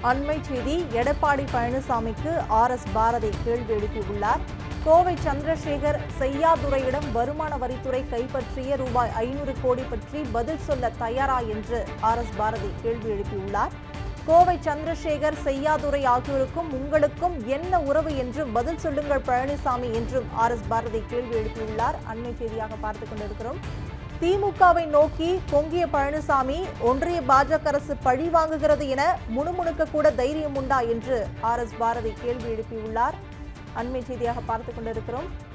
அண்மை செய்தி எடப்பாடி பழனிசாமிக்கு ஆர் எஸ் பாரதி கேள்வி எழுப்பியுள்ளார் கோவை சந்திரசேகர் செய்யாதுரையிடம் வருமான வரித்துறை கைப்பற்றிய ரூபாய் ஐநூறு கோடி பற்றி பதில் சொல்ல தயாரா என்று ஆர் எஸ் பாரதி கேள்வி எழுப்பியுள்ளார் கோவை சந்திரசேகர் செய்யாதுரை ஆகியோருக்கும் உங்களுக்கும் என்ன உறவு என்று பதில் சொல்லுங்கள் பழனிசாமி என்றும் ஆர் எஸ் பாரதி கேள்வி எழுப்பியுள்ளார் அண்மை செய்தியாக பார்த்துக் கொண்டிருக்கிறோம் திமுகவை நோக்கி பொங்கிய பழனிசாமி ஒன்றிய பாஜக அரசு பழி வாங்குகிறது என முணுமுணுக்க கூட தைரியம் உண்டா என்று ஆர் எஸ் பாரதி கேள்வி எழுப்பியுள்ளார் அண்மை செய்தியாக பார்த்துக் கொண்டிருக்கிறோம்